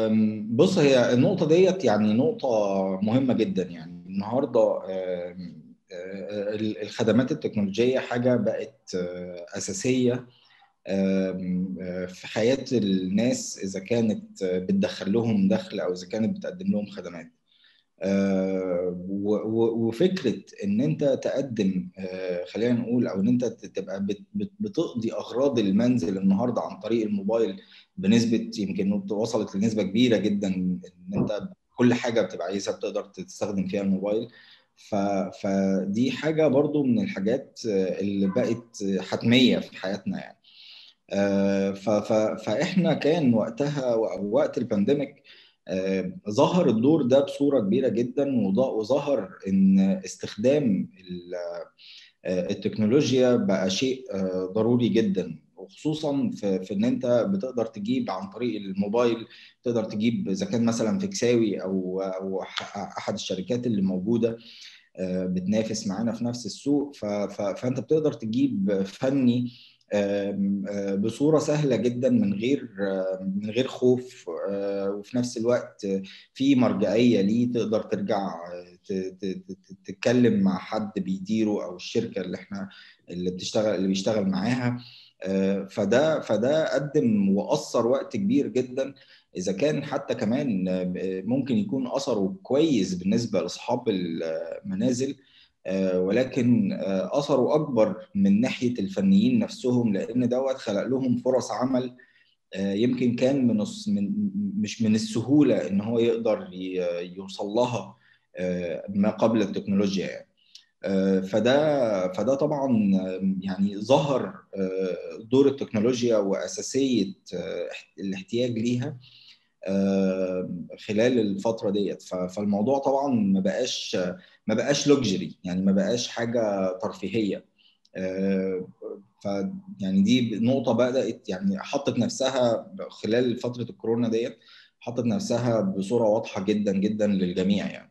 أم، بص هي النقطة ديت يعني نقطة مهمة جدا يعني النهاردة أم، أه، الخدمات التكنولوجية حاجة بقت أه، أساسية أم، أه، في حياة الناس إذا كانت بتدخل لهم دخل أو إذا كانت بتقدم لهم خدمات آه، و- و- وفكره ان انت تقدم آه، خلينا نقول او ان انت تبقى بت- بت- بتقضي اغراض المنزل النهارده عن طريق الموبايل بنسبه يمكن وصلت لنسبه كبيره جدا ان انت كل حاجه بتبقى عايزها بتقدر تستخدم فيها الموبايل ف- فدي حاجه برضو من الحاجات آه، اللي بقت حتميه في حياتنا يعني آه، ف- ف- فاحنا كان وقتها وقت البانديميك آه، ظهر الدور ده بصورة كبيرة جدا وظ- وظهر ان استخدام ال- آه، التكنولوجيا بقى شيء آه، ضروري جدا وخصوصا في, في ان انت بتقدر تجيب عن طريق الموبايل تقدر تجيب اذا كان مثلا فيكساوي او او ح- احد الشركات اللي موجوده آه، بتنافس معانا في نفس السوق ف- ف- فانت بتقدر تجيب فني آم، آه، بصوره سهله جدا من غير آه، من غير خوف آه، وفي نفس الوقت آه، في مرجعيه ليه تقدر ترجع آه، ت- ت- ت- تتكلم مع حد بيديره او الشركه اللي احنا اللي بتشتغل اللي بيشتغل معاها آه، فده فده قدم واثر وقت كبير جدا اذا كان حتى كمان آه، ممكن يكون اثره كويس بالنسبه لاصحاب المنازل آه، ولكن آه، اثره اكبر من ناحيه الفنيين نفسهم لان دوت خلق لهم فرص عمل آه، يمكن كان من الص- من مش من السهوله ان هو يقدر ي- يوصل لها آه، ما قبل التكنولوجيا يعني آه، فده فده طبعا آه، يعني ظهر آه، دور التكنولوجيا واساسيه آه، الاحتياج ليها آه، خلال الفتره ديت ف- فالموضوع طبعا ما بقاش ما بقاش لوكسجري يعني ما بقاش حاجه ترفيهيه آه، ف يعني دي نقطه بدات يعني حطت نفسها خلال فتره الكورونا ديت حطت نفسها بصوره واضحه جدا جدا للجميع يعني